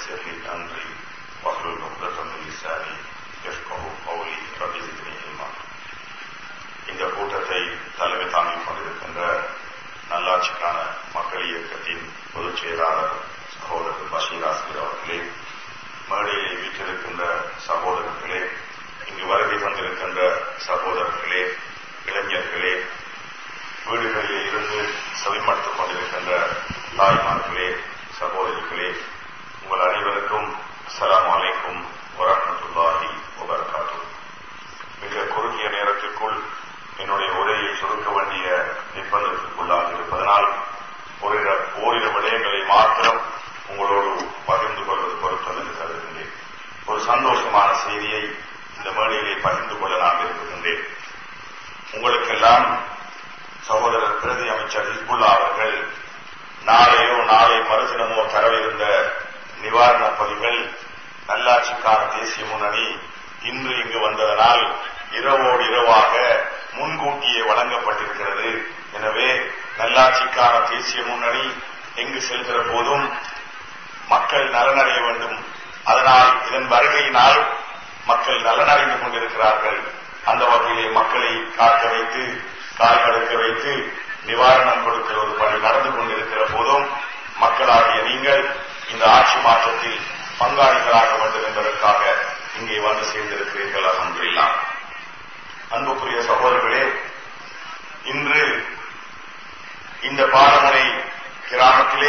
ويسر لي أمري واحلل عقدة من لساني يفقه قولي رب زدني علما இந்த கூட்டத்தை தலைமை தாங்கிக் கொண்டிருக்கின்ற நல்லாட்சிக்கான மக்கள் இயக்கத்தின் பொதுச் செயலாளர் சகோதரர் பஷீர் ஆசிரியர் அவர்களே மேடையிலே வீற்றிருக்கின்ற சகோதரர்களே இங்கு வருகை தந்திருக்கின்ற சகோதரர்களே இளைஞர்களே வீடுகளிலே இருந்து செவிமடுத்துக் கொண்டிருக்கின்ற தாய்மார்களே சகோதரிகளே உங்கள் அனைவருக்கும் அஸ்ஸலாமு அலைக்கும் வரஹ்மத்துல்லாஹி வபரகாத்து மிக குறுகிய நேரத்திற்குள் என்னுடைய உரையை சுருக்க வேண்டிய நிர்பந்தத்திற்குள்ளாக இருப்பதனால் ஓரிரு ஓரிரு விடயங்களை மாத்திரம் உங்களோடு பகிர்ந்து கொள்வது பொருத்தம் என்று கருதுகின்றேன் ஒரு சந்தோஷமான செய்தியை இந்த மேடையிலே பகிர்ந்து கொள்ள நான் விரும்புகின்றேன் உங்களுக்கெல்லாம் சகோதரர் பிரதி அமைச்சர் ஹிஸ்புல்லா அவர்கள் நாளையோ நாளை மறுதினமோ தரவிருந்த நிவாரண பதிவுகள் நல்லாட்சிக்கான தேசிய முன்னணி இன்று இங்கு வந்ததனால் இரவோடு இரவாக முன்கூட்டியே வழங்கப்பட்டிருக்கிறது எனவே நல்லாட்சிக்கான தேசிய முன்னணி எங்கு செல்கிற போதும் மக்கள் நலனடைய வேண்டும் அதனால் இதன் வருகையினால் மக்கள் நலனடைந்து கொண்டிருக்கிறார்கள் அந்த வகையிலே மக்களை காக்க வைத்து கால் கடுக்க வைத்து நிவாரணம் கொடுக்கிற ஒரு பணி நடந்து கொண்டிருக்கிற போதும் மக்களாகிய நீங்கள் இந்த ஆட்சி மாற்றத்தில் பங்காளிகளாக வேண்டும் என்பதற்காக இங்கே வந்து சேர்ந்திருக்கிறீர்கள் அலமதுல்லா அன்புக்குரிய சகோதரர்களே இன்று இந்த பாலமுனை கிராமத்திலே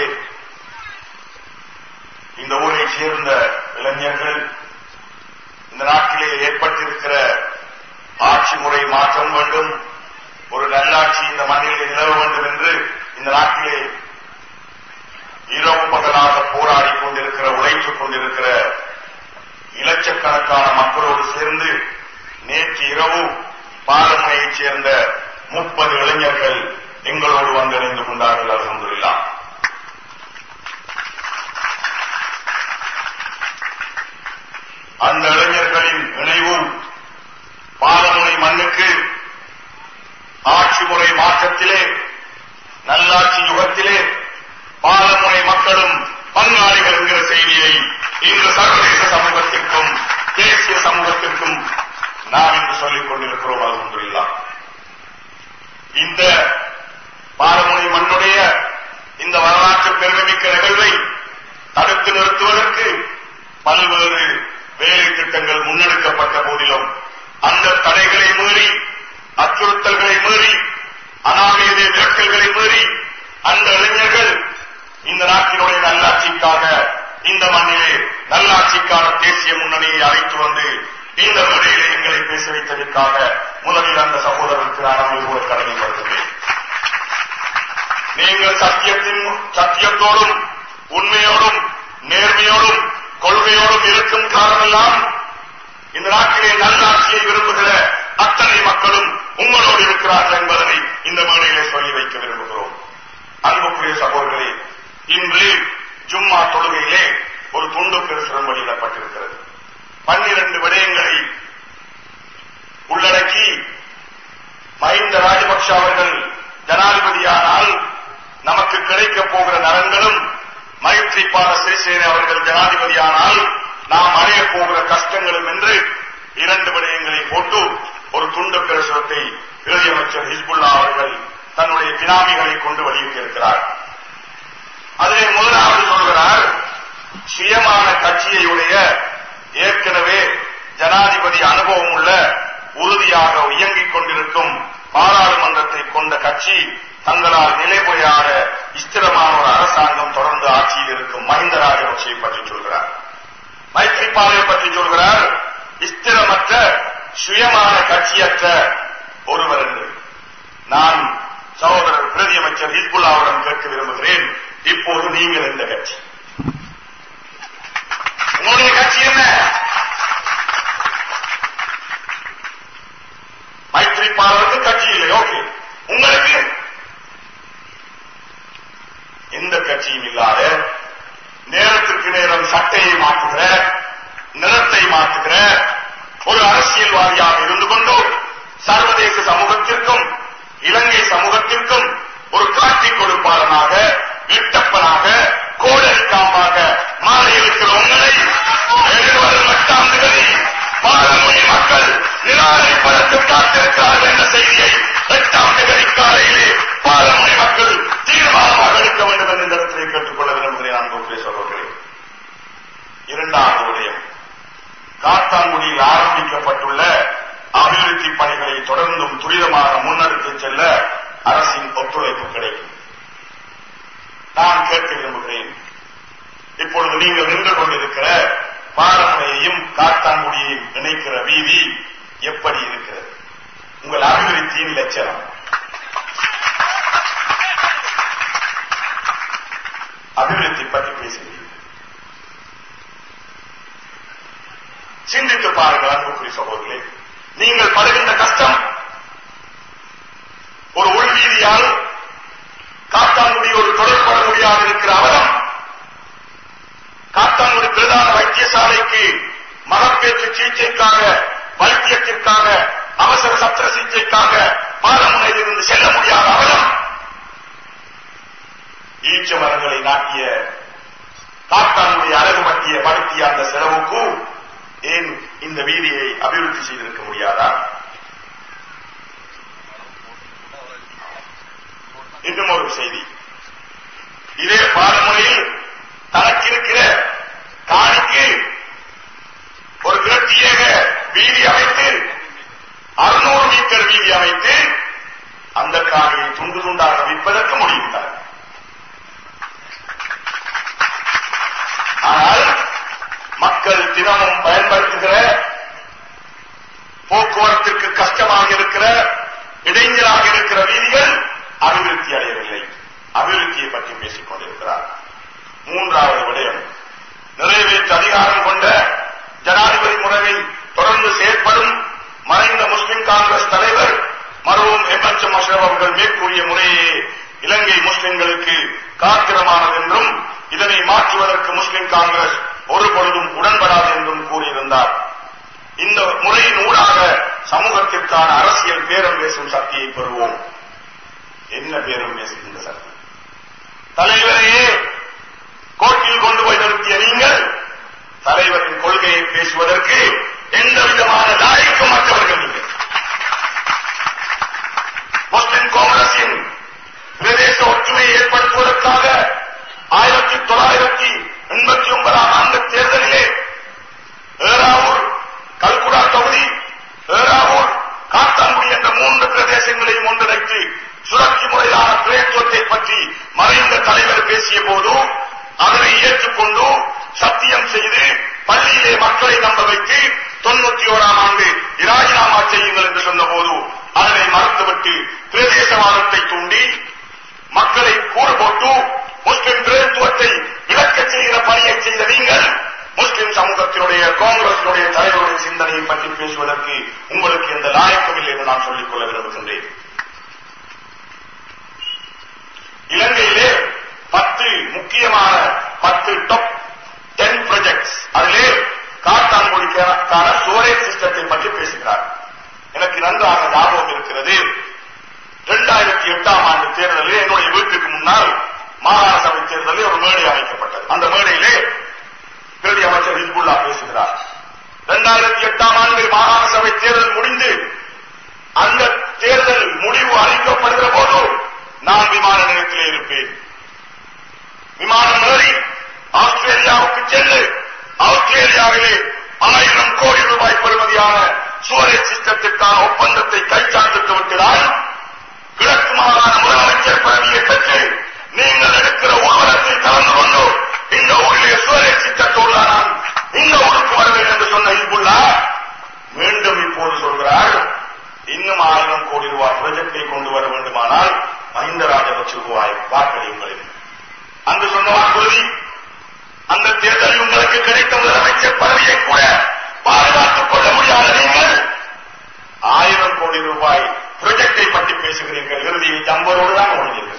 இந்த ஊரை சேர்ந்த இளைஞர்கள் இந்த நாட்டிலே ஏற்பட்டிருக்கிற ஆட்சி முறை மாற்றம் வேண்டும் ஒரு நல்லாட்சி இந்த மண்ணிலே நிலவ வேண்டும் என்று இந்த நாட்டிலே இரவு பகலாக போராடி கொண்டிருக்கிற உழைத்துக் கொண்டிருக்கிற இலட்சக்கணக்கான மக்களோடு சேர்ந்து நேற்று இரவு பாலமுனையைச் சேர்ந்த முப்பது இளைஞர்கள் எங்களோடு வந்திணைந்து கொண்டார்கள் அலமதுல்லா அந்த இளைஞர்களின் இணைவும் பாலமுனை மண்ணுக்கு ஆட்சி முறை மாற்றத்திலே நல்லாட்சி யுகத்திலே பாலமுனை மக்களும் பங்காளிகள் என்கிற செய்தியை இன்று சர்வதேச சமூகத்திற்கும் தேசிய சமூகத்திற்கும் நாம் இன்று சொல்லிக் கொண்டிருக்கிறோம் அலமதுல்லா இந்த பாலமுனை மண்ணுடைய இந்த வரலாற்று பெருமைமிக்க நிகழ்வை தடுத்து நிறுத்துவதற்கு பல்வேறு வேலை திட்டங்கள் முன்னெடுக்கப்பட்ட போதிலும் அந்த தடைகளை மீறி அச்சுறுத்தல்களை மீறி அனாமீதிய விரட்டல்களை மீறி அந்த இளைஞர்கள் இந்த நாட்டினுடைய நல்லாட்சிக்காக இந்த மண்ணிலே நல்லாட்சிக்கான தேசிய முன்னணியை அழைத்து வந்து இந்த முறையிலே எங்களை பேச வைத்ததற்காக முதலில் அந்த சகோதரருக்கு நான் அனுபவ கடமைப்படுத்துகிறேன் நீங்கள் சத்தியத்தின் சத்தியத்தோடும் உண்மையோடும் நேர்மையோடும் கொள்கையோடும் இருக்கும் காரணமெல்லாம் இந்த நாட்டிலே நல்லாட்சியை விரும்புகிற அத்தனை மக்களும் உங்களோடு இருக்கிறார்கள் என்பதனை இந்த மேடையிலே சொல்லி வைக்க விரும்புகிறோம் அன்புக்குரிய சகோதரர்களே இன்று ஜும்மா தொழுகையிலே ஒரு துண்டு பிரசுரம் வெளியிடப்பட்டிருக்கிறது பன்னிரண்டு விடயங்களை உள்ளடக்கி மஹிந்த ராஜபக்ஷ அவர்கள் ஜனாதிபதியானால் நமக்கு கிடைக்கப் போகிற நலன்களும் மைத்ரிபால சிறிசேன அவர்கள் ஜனாதிபதியானால் நாம் அடைய போகிற கஷ்டங்களும் என்று இரண்டு விடயங்களை போட்டு ஒரு துண்டு பிரசுரத்தை இளையமைச்சர் ஹிஸ்புல்லா அவர்கள் தன்னுடைய பினாமிகளை கொண்டு வெளியிட்டிருக்கிறார் அதிலே முதலாவது சொல்கிறார் சுயமான கட்சியையுடைய ஏற்கனவே ஜனாதிபதி அனுபவம் உள்ள உறுதியாக இயங்கிக் கொண்டிருக்கும் பாராளுமன்றத்தை கொண்ட கட்சி தங்களால் நிலைமுறையான ஸ்திரமான ஒரு அரசாங்கம் தொடர்ந்து ஆட்சியில் இருக்கும் மஹிந்த ராஜபக்சை பற்றி சொல்கிறார் மைத்ரிபாலை பற்றி சொல்கிறார் ஸ்திரமற்ற சுயமான கட்சியற்ற ஒருவர் என்று நான் சகோதரர் பிரதி அமைச்சர் ஹிஸ்புல்லாவிடம் கேட்க விரும்புகிறேன் இப்போது நீங்கள் எந்த கட்சி உங்களுடைய கட்சி என்ன மைத்ரிபாலருக்கு கட்சி இல்லை ஓகே உங்களுக்கு எந்த கட்சியும் இல்லாத நேரத்துக்கு நேரம் சட்டையை மாற்றுகிற நிறத்தை மாற்றுகிற ஒரு அரசியல்வாதியாக இருந்து கொண்டு சர்வதேச சமூகத்திற்கும் இலங்கை சமூகத்திற்கும் ஒரு காட்சி கொடுப்பாளனாக இட்டப்பனாக கோடரி காம்பாக மாறி இருக்கிற உங்க போராட்டத்தில் காத்திருக்கிறார்கள் என்ற செய்தியை எட்டாம் தேதி காலையிலே பாலமுனை மக்கள் தீர்மானமாக எடுக்க வேண்டும் என்று இந்த இடத்திலே கேட்டுக்கொள்ள விரும்புகிறேன் நான் கோப்பே சொல்வர்களே இரண்டாவது விடயம் காத்தாங்குடியில் ஆரம்பிக்கப்பட்டுள்ள அபிவிருத்தி பணிகளை தொடர்ந்தும் துரிதமாக முன்னெடுத்துச் செல்ல அரசின் ஒத்துழைப்பு கிடைக்கும் நான் கேட்க விரும்புகிறேன் இப்பொழுது நீங்கள் நின்று கொண்டிருக்கிற பாலமுனையையும் காத்தாங்குடியையும் இணைக்கிற வீதி எப்படி இருக்கிறது உங்கள் அபிவிருத்தியின் லட்சணம் அபிவிருத்தி பற்றி பேசுகிறீர்கள் சிந்தித்து பாருங்கள் அன்புக்குரிய சகோதரர்களே நீங்கள் படுகின்ற கஷ்டம் ஒரு உள்வீதியால் காத்தாங்குடியோடு தொடர்பட முடியாது இருக்கிற அவலம் காத்தாங்குடி பிரதான வைத்தியசாலைக்கு மகப்பேற்று சிகிச்சைக்காக வைத்தியத்திற்காக அவசர சத்திர சிகிச்சைக்காக பாலமுனையில் இருந்து செல்ல முடியாத அவலம் ஈச்ச மரங்களை நாட்டிய காத்தானுடைய அழகு பற்றிய படுத்திய அந்த செலவுக்கு ஏன் இந்த வீதியை அபிவிருத்தி செய்திருக்க முடியாதா இன்னும் ஒரு செய்தி இதே பாலமுறையில் தனக்கிருக்கிற காணிக்கு ஒரு பிரத்யேக வீதி அமைத்து அறுநூறு மீட்டர் வீதி அமைத்து அந்த காணியை துண்டு துண்டாக விற்பதற்கு முடியும் தான் ஆனால் மக்கள் தினமும் பயன்படுத்துகிற போக்குவரத்திற்கு கஷ்டமாக இருக்கிற இடைஞ்சலாக இருக்கிற வீதிகள் அபிவிருத்தி அடையவில்லை அபிவிருத்தியை பற்றி பேசிக் கொண்டிருக்கிறார் மூன்றாவது விடயம் நிறைவேற்று அதிகாரம் கொண்ட ஜனாதிபதி முறையை தொடர்ந்து செயற்படும் மறைந்த முஸ்லிம் காங்கிரஸ் தலைவர் மருவும் எம் எச் எம் அஷ்ரப் அவர்கள் மேற்கூறிய முறையே இலங்கை முஸ்லிம்களுக்கு காத்திரமானது என்றும் இதனை மாற்றுவதற்கு முஸ்லிம் காங்கிரஸ் ஒரு பொழுதும் உடன்படாது என்றும் கூறியிருந்தார் இந்த முறையின் ஊடாக சமூகத்திற்கான அரசியல் பேரம் பேசும் சக்தியை பெறுவோம் என்ன பேரம் பேசுகின்ற சக்தி தலைவரையே கோர்ட்டில் கொண்டு போய் நிறுத்திய நீங்கள் தலைவரின் கொள்கையை பேசுவதற்கு எந்த விதமான லாய்க்கும் மற்றவர்கள் நீங்கள் முஸ்லிம் காங்கிரசின் பிரதேச ஒற்றுமையை ஏற்படுத்துவதற்காக ஆயிரத்தி தொள்ளாயிரத்தி எண்பத்தி ஒன்பதாம் ஆண்டு தேர்தலிலே ஏறாவூர் கல்குடா தொகுதி ஏறாவூர் காத்தாங்குடி என்ற மூன்று பிரதேசங்களையும் ஒன்றிணைத்து சுழற்சி முறையிலான பிரயத்துவத்தை பற்றி மறைந்த தலைவர் பேசிய போது அதனை ஏற்றுக்கொண்டு சத்தியம் செய்து பள்ளியிலே மக்களை நம்ப வைத்து தொண்ணூத்தி ஓராம் ஆண்டு ராஜினாமா செய்யுங்கள் என்று சொன்னபோது அதனை மறுத்துவிட்டு பிரதேசவாதத்தை தூண்டி மக்களை கூறு போட்டு முஸ்லிம் பிரதித்துவத்தை விளக்கச் செய்கிற பணியை செய்த நீங்கள் முஸ்லிம் சமூகத்தினுடைய காங்கிரசினுடைய தலைவருடைய சிந்தனையை பற்றி பேசுவதற்கு உங்களுக்கு எந்த லாயக்கம் இல்லை என்று நான் சொல்லிக் கொள்ள விரும்புகின்றேன் இலங்கையிலே பத்து முக்கியமான பத்து டாப் டென் ப்ராஜெக்ட்ஸ் அதிலே காத்தான்குடிக்கான ஸ்டோரேஜ் சிஸ்டத்தை பற்றி பேசுகிறார் எனக்கு நன்றாக ஞாபகம் இருக்கிறது இரண்டாயிரத்தி எட்டாம் ஆண்டு தேர்தலில் என்னுடைய வீட்டுக்கு முன்னால் மாகாண சபை தேர்தலில் ஒரு மேடை அமைக்கப்பட்டது அந்த மேடையிலே பிரதி அமைச்சர் ஹிஸ்புல்லா பேசுகிறார் இரண்டாயிரத்தி எட்டாம் ஆண்டு மாகாண சபை தேர்தல் முடிந்து அந்த தேர்தல் முடிவு அளிக்கப்படுகிற போது நான் விமான நிலையத்திலே இருப்பேன் விமானம் ஏறி ஆஸ்திரேலியாவுக்கு சென்று ஆஸ்திரேலியாவிலே ஆயிரம் கோடி ரூபாய் பெறுமதியான சூரேஜ் சிஸ்டத்திற்கான ஒப்பந்தத்தை கைச்சாத்திட்டு விட்டால் கிழக்கு மாகாண முதலமைச்சர் பதவியை பெற்று நீங்கள் எடுக்கிற ஊர்வலத்தை கலந்து கொண்டு இந்த ஊரிலே சூரேஜ் சிஸ்டத்தோடு நான் இந்த ஊருக்கு வருவேன் என்று சொன்ன இபுல்லா மீண்டும் இப்போது சொல்கிறார் இன்னும் ஆயிரம் கோடி ரூபாய் ப்ராஜெக்டை கொண்டு வர வேண்டுமானால் மஹிந்த ராஜபக்சேவாய் வாக்களியுங்கள் அங்கு சொன்ன வாக்குறுதி அந்த தேர்தலில் உங்களுக்கு கிடைத்த முதலமைச்சர் பதவியை கூட பாதுகாத்துக் கொள்ள முடியாத நீங்கள் ஆயிரம் கோடி ரூபாய் ப்ராஜெக்டை பற்றி பேசுகிறீர்கள் இறுதியை ஜம்பரோடு தான் முடிஞ்சீர்கள்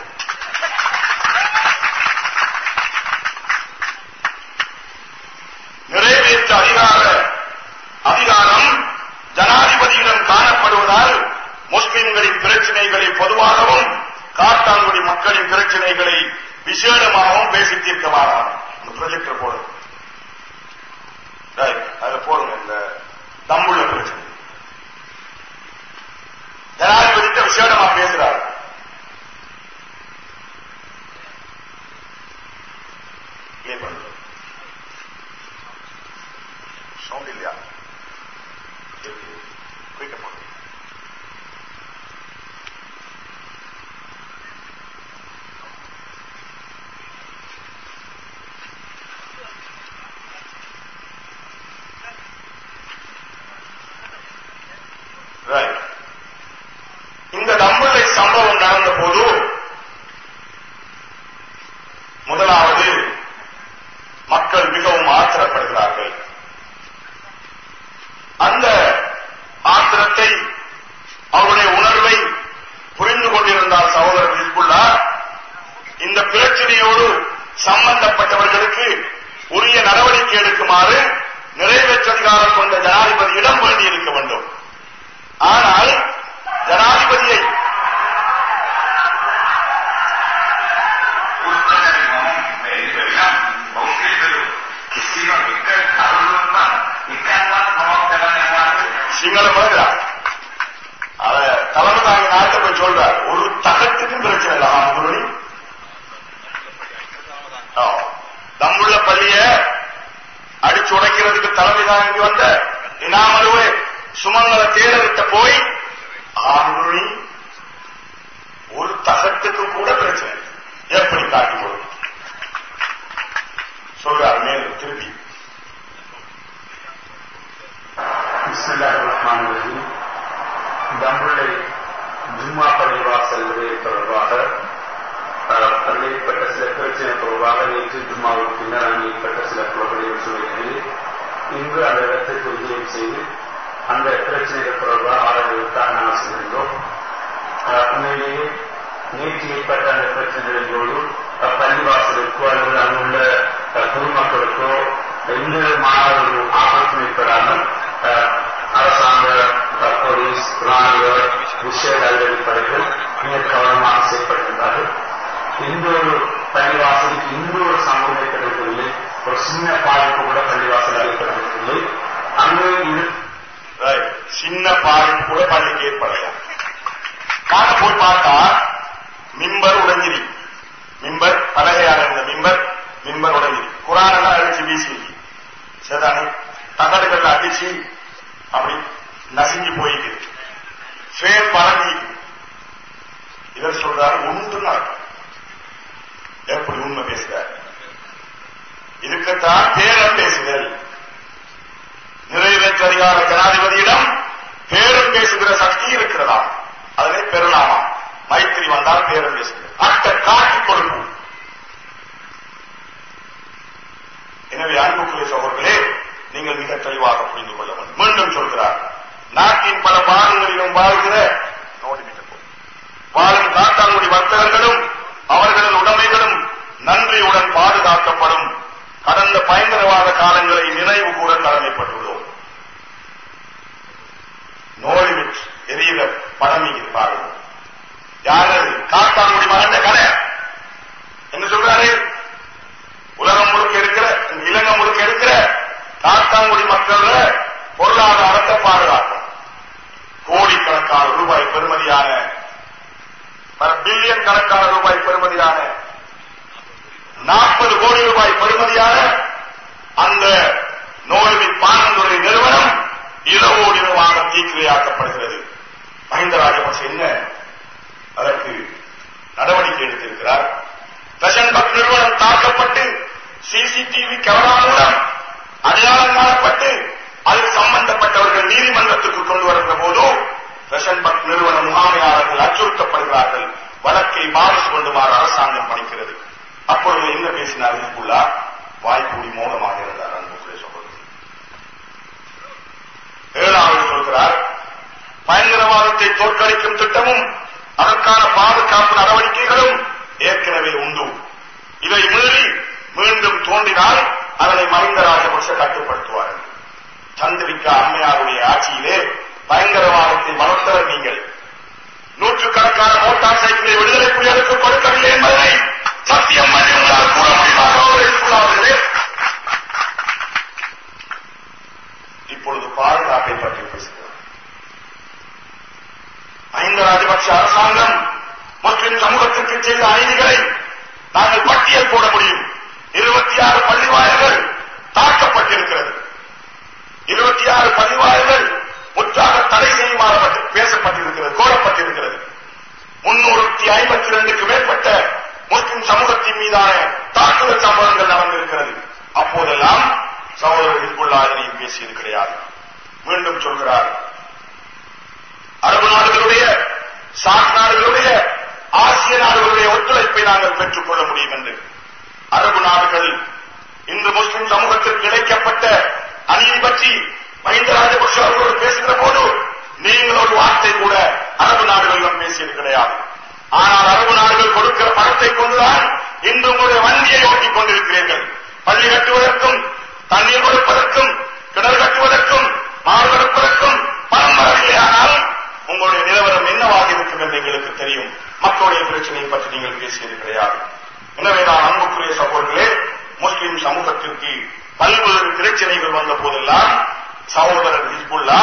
நிறைவேற்ற அதிகார அதிகாரம் ஜனாதிபதியிடம் காணப்படுவதால் முஸ்லிம்களின் பிரச்சனைகளை பொதுவாகவும் காத்தாங்குடி மக்களின் பிரச்சனைகளை விசேடமாகவும் பேசி தீர்க்க மாறாங்க இந்த ப்ரொஜெக்டர் போடுங்க Right, அதுல போடுங்க இந்த தம்புள்ள பிரச்சனை அச்சுறுத்தப்படுகிறார்கள் அந்த ஆத்திரத்தை அவருடைய உணர்வை புரிந்து கொண்டிருந்தால் சகோதரர் ஹிஸ்புல்லா இந்த பிரச்சனையோடு சம்பந்தப்பட்டவர்களுக்கு உரிய நடவடிக்கை எடுக்குமாறு நிறைவேற்ற அதிகாரம் கொண்ட ஜனாதிபதியிடம் வேண்டி இருக்க வேண்டும் ஆனால் ஜனாதிபதியை சிங்கள மனிதா அத தலைமை தாங்கி நாட்டை போய் சொல்றார் ஒரு தகத்துக்கும் பிரச்சனை இல்லை ஆம்புரணி தம்முள்ள பள்ளிய அடிச்சு உடைக்கிறதுக்கு தலைமை தாங்கி வந்த இனாமருவே சுமங்கல தேர்தலிட்ட போய் ஆம்புரணி ஒரு தகத்துக்கு கூட பிரச்சனை இல்லை. எப்படி காட்டி கொடுக்கும் சொல்றார் மேலும் திருப்பி பிஸ்மில்லாஹிர்ரஹ்மானிர்ரஹீம் தம்புள்ளை ஜும்மா பள்ளிவாசல் விடயம் தொடர்பாக அஹ், அதில் ஏற்பட்ட சில பிரச்சனை தொடர்பாக நேற்று ஜும்மாவுக்கு பின்னர் அங்கே ஏற்பட்ட சில குழப்படிகள் சூழ்நிலையில் இன்று அந்த இடத்திற்கு விஜயம் செய்து அந்த பிரச்சனைகள் தொடர்பாக ஆராய்வதற்காக நாங்கள் சென்றிருந்தோம் அஹ், உண்மையிலேயே நேற்று ஏற்பட்ட அந்த பிரச்சனைகளோடு அஹ், பள்ளிவாசலுக்கோ அல்லது அங்குள்ள அஹ், பொதுமக்களுக்கோ எந்த விதமான ஒரு ஆபத்தும் ஏற்படாமல் அஹ், அரசாங்க அஹ், போலீஸ் ராணுவ விஷய அடிப்படைகள் மிக கவனமாக செயல்பட்டிருந்தார்கள் எந்த ஒரு பள்ளிவாசலுக்கு இந்த ஒரு சம்பவம் ஏற்படவில்லை ஒரு சின்ன பாதிப்பு கூட பள்ளிவாசல் ஏற்படவில்லை அங்கே இது Right. சின்ன பாதிப்பு கூட பள்ளிக்கு ஏற்படல நாங்க போய் பார்த்தா மிம்பர் உடைஞ்சிரி மிம்பர் பலகையாக இருந்த மிம்பர் மிம்பர் உடைஞ்சிரி குரானெல்லாம் அடிச்சு வீசி சரிதானே தகடுகள் அடிச்சு அப்படி நசுங்கி போயிட்டு ஃபேன் பழங்கி இவர் சொல்றாரு ஒன்று நாள் எப்படி உண்மை பேசுறாரு இதுக்குத்தான் பேரம் பேசுதல் நிறைவேற்ற அதிகார ஜனாதிபதியிடம் பேரம் பேசுகிற சக்தி இருக்கிறதா அதனை பெறலாமா மைத்திரி வந்தால் பேரம் பேசுகிறது அட்ட காட்டிக் கொடுக்கும் எனவே அன்புக்குரிய சகோதரர்களே நீங்கள் மிக தெளிவாக புரிந்து கொள்ள வேண்டும் மீண்டும் சொல்கிறார் நாட்டின் பல பாகங்களிலும் வாழ்கிற நோடிவிட்டு போ. வாழும் காத்தாங்குடி வர்த்தகர்களும் அவர்களின் உடைமைகளும் நன்றியுடன் பாதுகாக்கப்படும் கடந்த பயங்கரவாத காலங்களை நினைவு கூற கடமைப்பட்டுள்ளோம் நோய்விட் எரியிற படம் இங்கே பாருங்க யாரு காத்தாங்குடி மகண்ட கதை என்ன சொல்றாரு உலகம் முழுக்க இருக்கிற இலங்கை முழுக்க இருக்கிற காத்தாங்குடி மக்கள பொருளாதாரத்தை பாதுகாக்கும் கோடிக்கணக்கான ரூபாய் பெறுமதியான பல பில்லியன் கணக்கான ரூபாய் பெறுமதியான நாற்பது கோடி ரூபாய் பெறுமதியான அந்த நோய்வின் பானந்துறை நிறுவனம் இரவோடு இரவாக தீக்கிரையாக்கப்படுகிறது மஹிந்த ராஜபக்சே என்ன அதற்கு நடவடிக்கை எடுத்திருக்கிறார் ரஷன் பக் நிறுவனம் தாக்கப்பட்டு சிசிடிவி கேமரா மூலம் அடையாளம் காணப்பட்டு அதில் சம்பந்தப்பட்டவர்கள் நீதிமன்றத்துக்கு கொண்டு வருகிற போது ரஷன் பக் நிறுவன முகாமையாளர்கள் அச்சுறுத்தப்படுகிறார்கள் வழக்கை வாரிசு கொண்டுமாறு அரசாங்கம் பணிக்கிறது அப்பொழுது என்ன பேசினார் ஹிஸ்புல்லா வாய்ப்பூடி மௌனமாக இருந்தார் அன்புக்குரிய சகோதரர் ஏழாவது சொல்கிறார் பயங்கரவாதத்தை தோற்கடிக்கும் திட்டமும் அதற்கான பாதுகாப்பு நடவடிக்கைகளும் ஏற்கனவே உண்டு இதை மீறி மீண்டும் தோன்றினால் அதனை மஹிந்த ராஜபக்ஷ கட்டுப்படுத்துவார்கள் சந்திரிகா அம்மையாருடைய ஆட்சியிலே பயங்கரவாதத்தை வளர்த்தவர் நீங்கள் நூற்றுக்கணக்கான மோட்டார் சைக்கிளை விடுதலை புலிகளுக்கு கொடுக்கவில்லை என்பதனை சத்தியம் பண்ணி உங்களால் கூற முடியுமா அவர்களே இப்பொழுது பாதுகாப்பை பற்றி பேசுகிறோம் மஹிந்த ராஜபக்ஷ அரசாங்கம் முஸ்லிம் சமூகத்திற்கு செய்த அநீதிகளை நாங்கள் பட்டியல் போட முடியும் இருபத்தி ஆறு பள்ளிவாயல்கள் தாக்கப்பட்டிருக்கிறது இருபத்தி ஆறு பதிவாயல்கள் முற்றாக தடை செய்யுமாறு பட்டு- பேசப்பட்டிருக்கிறது கோரப்பட்டிருக்கிறது முன்னூறுத்தி ஐம்பத்தி ரெண்டுக்கு மேற்பட்ட முஸ்லிம் சமூகத்தின் மீதான தாக்குதல் சம்பவங்கள் நடந்திருக்கிறது அப்போதெல்லாம் சகோதரர் ஹிஸ்புல்லா இதனையும் பேசியது கிடையாது மீண்டும் சொல்கிறார் அரபு நாடுகளுடைய சாக் நாடுகளுடைய ஆசிய நாடுகளுடைய ஒத்துழைப்பை நாங்கள் பெற்றுக் கொள்ள முடியும் என்று அரபு நாடுகள் இன்று முஸ்லிம் சமூகத்திற்கு இழைக்கப்பட்ட பற்றி மஹிந்த ராஜபக்ஷ அவர்களோடு பேசுகிற போது நீங்கள் ஒரு வார்த்தை கூட அரபு நாடுகளிடம் பேசியது கிடையாது ஆனால் அரபு நாடுகள் கொடுக்கிற பணத்தை கொண்டுதான் இன்று உங்களுடைய வண்டியை ஓட்டிக் கொண்டிருக்கிறீர்கள் பள்ளி கட்டுவதற்கும் தண்ணீர் கொடுப்பதற்கும் கிணறு கட்டுவதற்கும் மாடு கொடுப்பதற்கும் பணம் வரவில்லையானால் உங்களுடைய நிலவரம் என்னவாக இருக்கும் என்று எங்களுக்கு தெரியும் மக்களுடைய பிரச்சனையை பற்றி நீங்கள் பேசியது கிடையாது எனவேதான் அன்புக்குரிய சகோதரர்களே முஸ்லிம் சமூகத்திற்கு பல்வேறு பிரச்சனைகள் வந்த போதெல்லாம் சகோதரர் ஹிஸ்புல்லா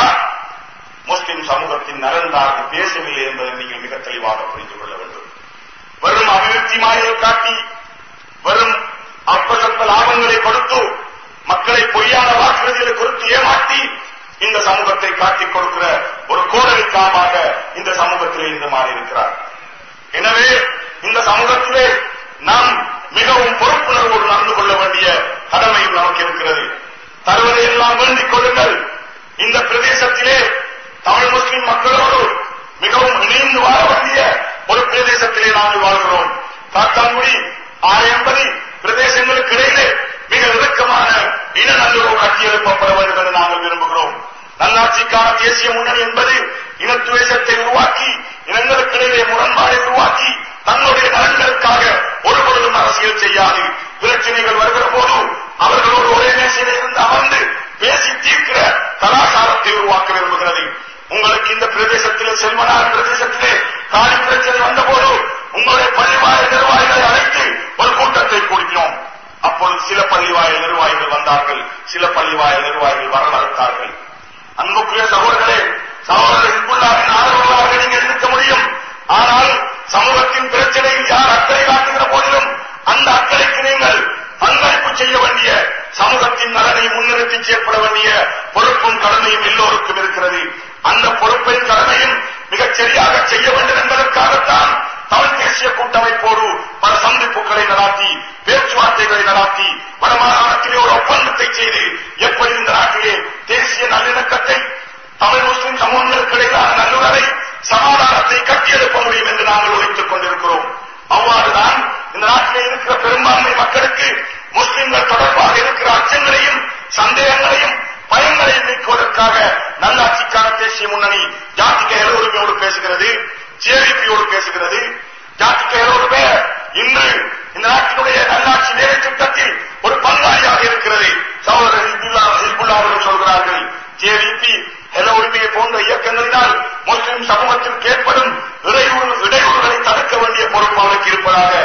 முஸ்லிம் சமூகத்தின் நலன் சார்ந்து பேசவில்லை என்பதை நீங்கள் மிக தெளிவாக புரிந்து கொள்ள வேண்டும் வெறும் அபிவிருத்தி மாயை காட்டி வெறும் அற்பசத்த லாபங்களை கொடுத்து மக்களை பொய்யான வாக்குறுதிகளை கொடுத்து ஏமாற்றி இந்த சமூகத்தை காட்டிக் கொடுக்கிற ஒரு கோடலிக்காமாக இந்த சமூகத்திலே இருந்து மாறி இருக்கிறார் எனவே இந்த சமூகத்திலே நாம் மிகவும் பொறுப்புணர்வோடு நடந்து கொள்ள வேண்டிய கடமையும் நமக்கு இருக்கிறது தருவதை எல்லாம் வேண்டிக் கொள்ளுங்கள் இந்த பிரதேசத்திலே தமிழ் முஸ்லிம் மக்களோடு மிகவும் இணைந்து வாழ வேண்டிய ஒரு பிரதேசத்திலே நாங்கள் வாழ்கிறோம் காத்தாங்குடி ஆயிரம்பதி பிரதேசங்களுக்கு இடையிலே மிக நெருக்கமான இன நல்லுறவு கட்டியெழுப்பப்பட வேண்டும் என்று நாங்கள் விரும்புகிறோம் நல்லாட்சிக்கான தேசிய முன்னணி என்பது இனத்துவேஷத்தை உருவாக்கி இனங்களுக்கிடையே முரண்பாடை உருவாக்கி தங்களுடைய நலன்களுக்காக ஒருபொழுதும் அரசியல் செய்யாது பிரச்சனைகள் வருகிற போது அவர்களோடு ஒரே மேசையில் இருந்து அமர்ந்து பேசி தீர்க்கிற கலாச்சாரத்தை உருவாக்க விரும்புகிறது உங்களுக்கு இந்த பிரதேசத்திலே செல்வனார் பிரதேசத்திலே காலி பிரச்சனை வந்தபோது உங்களுடைய பள்ளிவாயல் நிர்வாகிகளை அழைத்து ஒரு கூட்டத்தை கூட்டினோம் அப்பொழுது சில பள்ளிவாயல் நிர்வாகிகள் வந்தார்கள் சில பள்ளிவாயல் நிர்வாகிகள் வர மறுத்தார்கள் அன்புக்குரிய சகோதரர்களே சகோதரர் ஹிஸ்புல்லாவின் ஆதரவாக நீங்கள் இருக்க முடியும் ஆனால் சமூகத்தின் பிரச்சனையில் யார் அக்கறை காட்டுகிற போதிலும் அந்த அக்கறைக்கு நீங்கள் பங்களிப்பு செய்ய வேண்டிய சமூகத்தின் நலனை முன்னிறுத்தி செயற்பட வேண்டிய பொறுப்பும் கடமையும் எல்லோருக்கும் இருக்கிறது அந்த பொறுப்பையும் கடமையும் மிகச் சரியாக செய்ய வேண்டும் என்பதற்காகத்தான் தமிழ் தேசிய கூட்டமைப்போடு பல சந்திப்புகளை நடாத்தி பேச்சுவார்த்தைகளை நடாத்தி வடமாகாணத்திலே ஒரு ஒப்பந்தத்தை செய்து எப்படி இந்த நாட்டிலே தேசிய நல்லிணக்கத்தை தமிழ் முஸ்லிம் சமூகங்களுக்கு இடையிலான நல்லுறவை சமாதானத்தை கட்டியெழுப்ப முடியும் என்று நாங்கள் உழைத்துக் கொண்டிருக்கிறோம் அவ்வாறுதான் இந்த நாட்டிலே இருக்கிற பெரும்பான்மை மக்களுக்கு முஸ்லிம்கள் தொடர்பாக இருக்கிற அச்சங்களையும் சந்தேகங்களையும் பயங்களையும் நீக்குவதற்காக நல்லாட்சிக்கான தேசிய முன்னணி ஜாதிக உரிமையோடு பேசுகிறது ஜேவிபியோடு பேசுகிறது ஜாதிக உரிமை இன்று இந்த நாட்டினுடைய நல்லாட்சி வேலை திட்டத்தில் ஒரு பங்காளியாக இருக்கிறது சகோதரர் ஹிஸ்புல்லா ஹிஸ்புல்லா அவர்கள் சொல்கிறார்கள் ஜேவிபி ஹெல உரிமையை போன்ற இயக்கங்களினால் முஸ்லிம் சமூகத்திற்கு ஏற்படும் இடையூறு இடையூறுகளை தடுக்க வேண்டிய பொறுப்பு அவருக்கு இருப்பதாக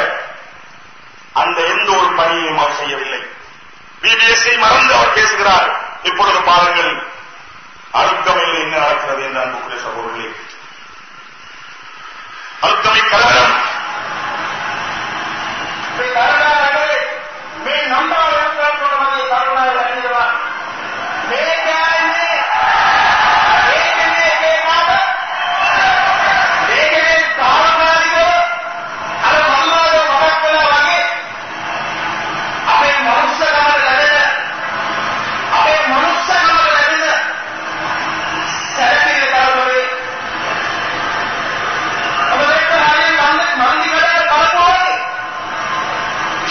அந்த எந்த ஒரு பணியையும் அவர் செய்யவில்லை பிபிஎஸ்ஐ மறந்து அவர் பேசுகிறார் இப்பொழுது பாருங்கள் அழுத்தமையில் என்ன நடக்கிறது என்று அன்புக்குரிய சகோதரர்களே அழுத்தமை கலவரம் මේ කරුණාවේ මේ නම්බර වලට මගේ කරුණාව ලැබෙනවා මේ කියන්නේ මේකනේ ඒ කාද මේකනේ සාමාජිකව අර මම්මාව මතක් කළා වගේ අපේ මනුස්සකම ලැබෙන අපේ මනුස්සකම ලැබෙන සැලකිලි කරන්නේ අපේ කාර්යය මන්දිකට කරපුවානේ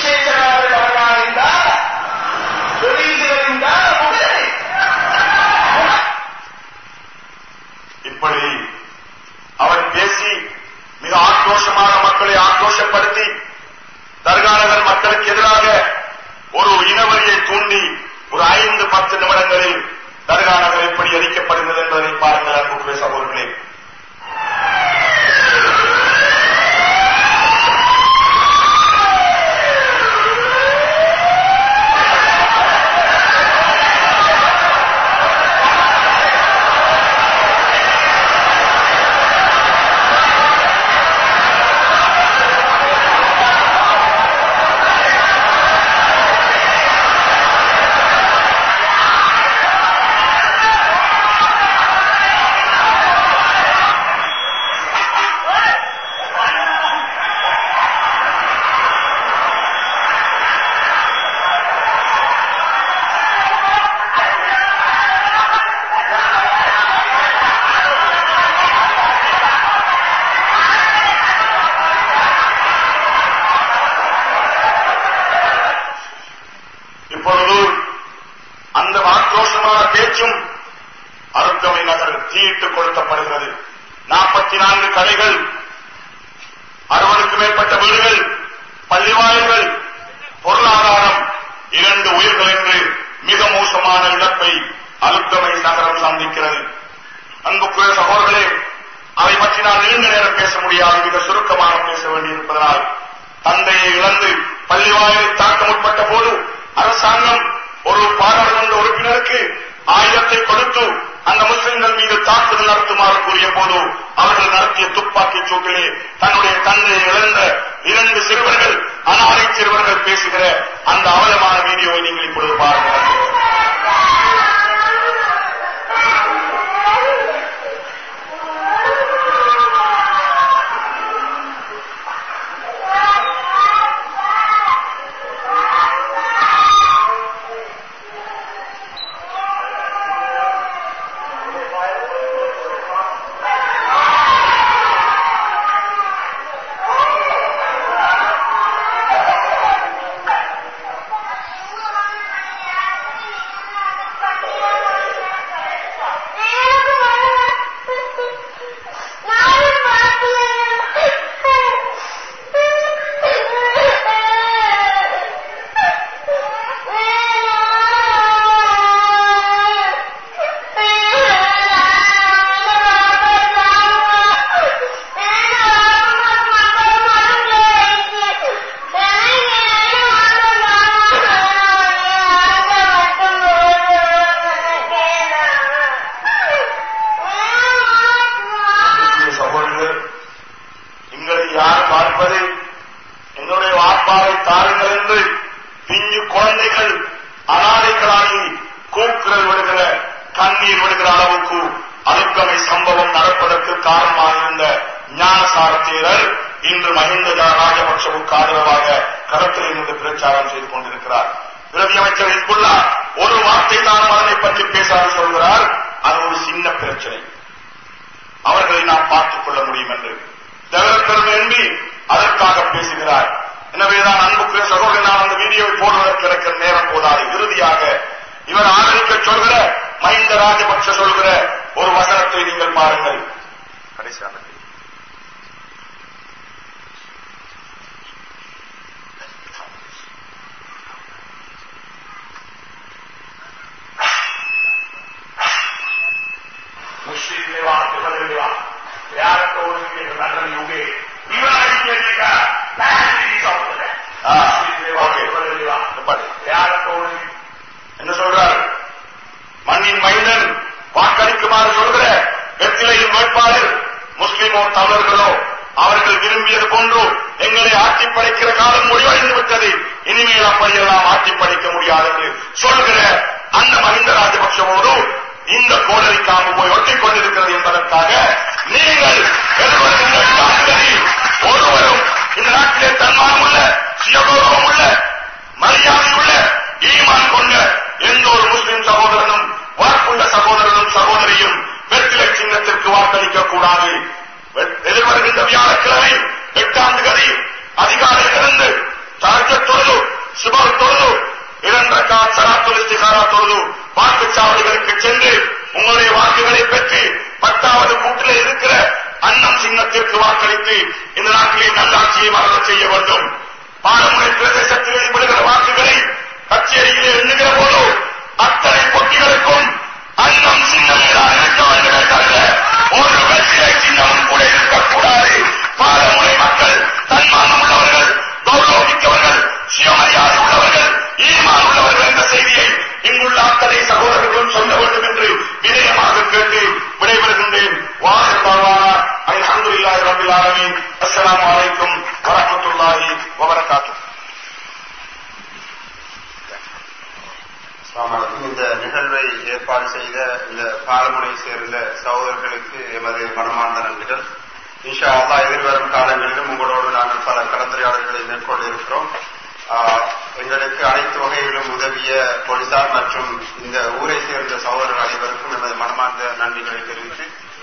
பேச்சும் அருக்கமை நகர் தீயிட்டு கொளுத்தப்படுகிறது நாற்பத்தி நான்கு கடைகள் அறுபதுக்கு மேற்பட்ட வீடுகள் பள்ளிவாயல்கள் பொருளாதாரம் இரண்டு உயிர்கள் என்று மிக மோசமான இழப்பை அலுக்கமை நகரம் சந்திக்கிறது அன்புக்குரிய சகோதரர்களே அதை பற்றி நான் நீண்ட நேரம் பேச முடியாது மிக சுருக்கமாக பேச வேண்டியிருப்பதனால் தந்தையை இழந்து பள்ளிவாயலை தாக்க முற்பட்ட போது அரசாங்கம் ஒரு பாராளுமன்ற உறுப்பினருக்கு ஆயுதத்தை கொடுத்து அந்த முஸ்லிம்கள் மீது தாக்குதல் நடத்துமாறு கூறிய போது அவர்கள் நடத்திய துப்பாக்கிச் சூட்டிலே தன்னுடைய தந்தையை இழந்த இரண்டு சிறுவர்கள் அனாதை சிறுவர்கள் பேசுகிற அந்த அவலமான வீடியோவை நீங்கள் இப்பொழுது பாருங்கள் அன்புக்குரிய சகோதரர்கள் எங்களை யார் பார்ப்பது எங்களுடைய வாப்பாவை தாருங்கள் என்று பிஞ்சு குழந்தைகள் அனாதைகளாகி கூக்குரல் விடுகிற கண்ணீர் விடுகிற அளவுக்கு அழுக்கமை சம்பவம் நடப்பதற்கு காரணமாக இருந்த ஞானசார தேரர் இன்று மஹிந்த ராஜபக்சவுக்கு ஆதரவாக களத்தில் இருந்து பிரச்சாரம் செய்து கொண்டிருக்கிறார் பிரதி அமைச்சர் ஹிஸ்புல்லா ஒரு வார்த்தை தான் அதனை பற்றி பேசாது சொல்கிறார் அது ஒரு சின்ன பிரச்சனை அவர்களை நாம் பார்த்துக் கொள்ள முடியும் என்று தவிரப்பெரும் என்பி அதற்காக பேசுகிறார் எனவேதான் அன்புக்குரிய சகோதரன் நான் அந்த வீடியோவை போடுவதற்கு இருக்கிற நேரம் போதாது இறுதியாக இவர் ஆதரிக்க சொல்கிற மஹிந்த ராஜபக்ஷ சொல்கிற ஒரு வசனத்தை நீங்கள் பாருங்கள் கடைசியாக मुश्किल लेवा तुफल लेवा यार तो उनके नगर युगे इवन के का पहली सौंदर्य ஆ, मुश्किल लेवा ஓகே. तुफल लेवा நிப்பாட்டு. यार तो उनके என்ன சொல்றார் மண்ணின் மைந்தன் வாக்களிக்குமாறு சொல்கிற வெற்றிலையும் வேட்பாளர் முஸ்லிமோ தமிழர்களோ அவர்கள் விரும்பியது போன்று எங்களை ஆட்சி படைக்கிற காலம் முடிவடைந்து விட்டது இனிமேல் அப்படியெல்லாம் ஆட்சி படைக்க முடியாது என்று சொல்கிற அந்த மஹிந்த ராஜபக்சவோடு இந்த கோடரி காம்பு போய் ஒட்டிக் கொண்டிருக்கிறது என்பதற்காக நீங்கள் எதிர்வருகின்ற நாட்களில் ஒருவரும் இந்த நாட்டிலே தன்மானம் உள்ள சுயகௌரவம் உள்ள மரியாதை உள்ள ஈமான் கொண்ட எந்த ஒரு முஸ்லிம் சகோதரனும் வாக்குள்ள சகோதரனும் சகோதரியும் வெற்றிலை சின்னத்திற்கு வாக்களிக்க கூடாது வெ- எதிர்வருகின்ற வியாழக்கிழமை எட்டாம் தேதி அதிகாலையில் இருந்து சார்ஜ தொழுது சுபர் தொழுது இரண்டரக்கா சராத்துல் இஸ்திகாரா தொழுது வாக்குச்சாவடிகளுக்கு சென்று உங்களுடைய வாக்குகளை பெற்று பத்தாவது கூட்டிலே இருக்கிற அன்னம் சின்னத்திற்கு வாக்களித்து இந்த நாட்டிலே நல்லாட்சியை மரண செய்ய வேண்டும் பாலமுனை பிரதேசத்தில் வெளிப்படுகிற வாக்குகளை கச்சேரியிலே எண்ணுகிற போது அத்தனை பொட்டிகளுக்கும் அன்னம் சின்னம் தான் இருக்க வேண்டுமே தவிர ஒரு வெற்றிலை சின்னமும் கூட இருக்கக்கூடாது பாலமுனை மக்கள் தன்மானம் உள்ளவர்கள் கௌரவிக்கவர்கள் சுயமரியாதை உள்ளவர்கள் ஈமான் உள்ளவர்கள் என்ற செய்தியை இங்குள்ள அத்தனை சகோதரர்களும் சொல்ல வேண்டும் என்று வினயமாக கேட்டு விடைபெறுகின்றேன் வாசல்வானா அல்ஹம்துலில்லாஹி ரப்பில் ஆலமீன் அஸ்ஸலாமு அலைக்கும் வரஹ்மத்துல்லாஹி வபரகாத்துஹு சுவாமிகளுக்கும் இந்த நிகழ்வை ஏற்பாடு செய்த இந்த பாலமுனை சேர்ந்த சகோதரர்களுக்கு எமது மனமார்ந்த நன்றிகள் இன்ஷா அல்லாஹ் எதிர்வரும் காலங்களிலும் உங்களோடு நாங்கள் பல கலந்துரையாடல்களை மேற்கொள்ள இருக்கிறோம் ஆஹ், எங்களுக்கு அனைத்து வகையிலும் உதவிய போலீசார் மற்றும் இந்த ஊரை சேர்ந்த சகோதரர்கள் அனைவருக்கும் எமது மனமார்ந்த நன்றிகளை தெரிவித்து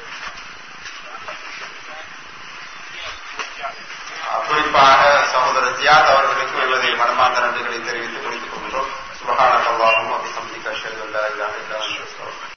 ஆஹ், குறிப்பாக சகோதரர் ஜியாத் அவர்களுக்கும் எமது மனமார்ந்த நன்றிகளை தெரிவித்து முடித்துக் கொள்கிறோம் சுபகான